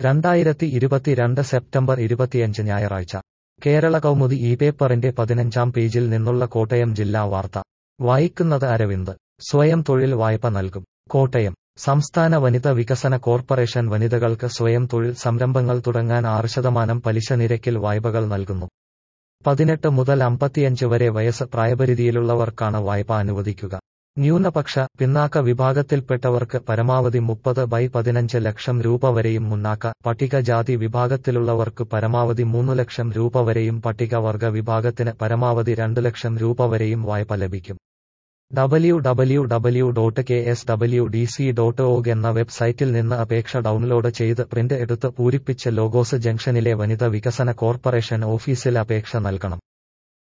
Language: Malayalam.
രണ്ടായിരത്തി ഇരുപത്തിരണ്ട് സെപ്റ്റംബർ ഇരുപത്തിയഞ്ച് ഞായറാഴ്ച കേരള കൗമുദി ഈ പേപ്പറിന്റെ പതിനഞ്ചാം പേജിൽ നിന്നുള്ള കോട്ടയം ജില്ലാ വാർത്ത വായിക്കുന്നത് അരവിന്ദ് സ്വയം തൊഴിൽ വായ്പ നൽകും കോട്ടയം സംസ്ഥാന വനിത വികസന കോർപ്പറേഷൻ വനിതകൾക്ക് സ്വയം തൊഴിൽ സംരംഭങ്ങൾ തുടങ്ങാൻ ആറ് ശതമാനം പലിശ നിരക്കിൽ വായ്പകൾ നൽകുന്നു പതിനെട്ട് മുതൽ അമ്പത്തിയഞ്ച് വരെ വയസ്സ് പ്രായപരിധിയിലുള്ളവർക്കാണ് വായ്പ അനുവദിക്കുക ന്യൂനപക്ഷ പിന്നാക്ക വിഭാഗത്തിൽപ്പെട്ടവർക്ക് പരമാവധി മുപ്പത് ബൈ പതിനഞ്ച് ലക്ഷം രൂപ വരെയും മുന്നാക്ക പട്ടികജാതി വിഭാഗത്തിലുള്ളവർക്ക് പരമാവധി മൂന്ന് ലക്ഷം രൂപ വരെയും പട്ടികവർഗ വിഭാഗത്തിന് പരമാവധി രണ്ട് ലക്ഷം രൂപ വരെയും വായ്പ ലഭിക്കും W W W dot K S W D C dot org എന്ന വെബ്സൈറ്റിൽ നിന്ന് അപേക്ഷ ഡൗൺലോഡ് ചെയ്ത് പ്രിന്റ് എടുത്ത് പൂരിപ്പിച്ച് ലോഗോസ് ജംഗ്ഷനിലെ വനിത വികസന കോർപ്പറേഷൻ ഓഫീസിൽ അപേക്ഷ നൽകണം